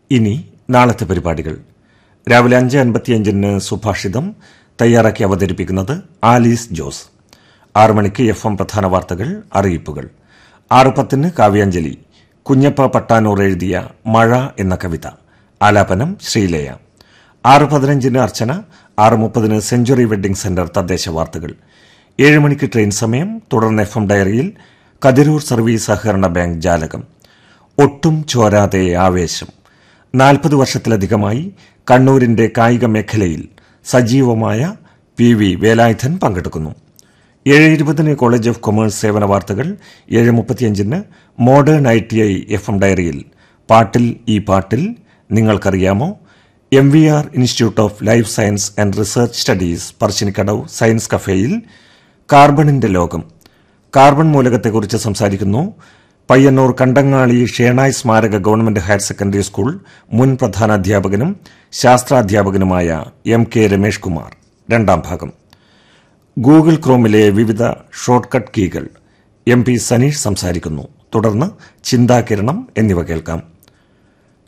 ഇനി നാളത്തെ പരിപാടികൾ രാവിലെ അഞ്ച് അൻപത്തിയഞ്ചിന് സുഭാഷിതം തയ്യാറാക്കി അവതരിപ്പിക്കുന്നത് ആലീസ് ജോസ് ആറു മണിക്ക് എഫ് എം പ്രധാന വാർത്തകൾ അറിയിപ്പുകൾ ആറ് പത്തിന് കാവ്യാഞ്ജലി കുഞ്ഞപ്പ പട്ടാനൂർ എഴുതിയ മഴ എന്ന കവിത ആലാപനം ശ്രീലയ ആറ് പതിനഞ്ചിന് അർച്ചന ആറ് മുപ്പതിന് സെഞ്ചുറി വെഡ്ഡിംഗ് സെന്റർ തദ്ദേശ വാർത്തകൾ ഏഴ് മണിക്ക് ട്രെയിൻ സമയം തുടർന്ന് എഫ് എം ഡയറിയിൽ കതിരൂർ സർവീസ് സഹകരണ ബാങ്ക് ജാലകം ഒട്ടും ചോരാതെ ആവേശം നാൽപ്പത് വർഷത്തിലധികമായി കണ്ണൂരിന്റെ കായിക മേഖലയിൽ സജീവമായ പി വി വേലായുധൻ പങ്കെടുക്കുന്നു ഏഴ് ഇരുപതിന് കോളേജ് ഓഫ് കൊമേഴ്സ് സേവന വാർത്തകൾ ഏഴ് മുപ്പത്തിയഞ്ചിന് modern I T I F M ഡയറിയിൽ പാട്ടിൽ ഈ പാട്ടിൽ നിങ്ങൾക്കറിയാമോ M V R institute of life science and research studies Parassinikkadavu science കഫേയിൽ കാർബണിന്റെ ലോകം കാർബൺ മൂലകത്തെക്കുറിച്ച് സംസാരിക്കുന്നു പയ്യന്നൂർ കണ്ടങ്ങാളി ഷേണായ് സ്മാരക ഗവൺമെന്റ് ഹയർ സെക്കൻഡറി സ്കൂൾ മുൻ പ്രധാനാധ്യാപകനും ശാസ്ത്രാധ്യാപകനുമായ എം കെ രമേഷ് കുമാർ രണ്ടാം ഭാഗം ഗൂഗിൾ ക്രോമിലെ വിവിധ ഷോർട്ട് കട്ട് കീകൾ എം പി സനീഷ് സംസാരിക്കുന്നു തുടർന്ന് ചിന്താകിരണം എന്നിവ കേൾക്കാം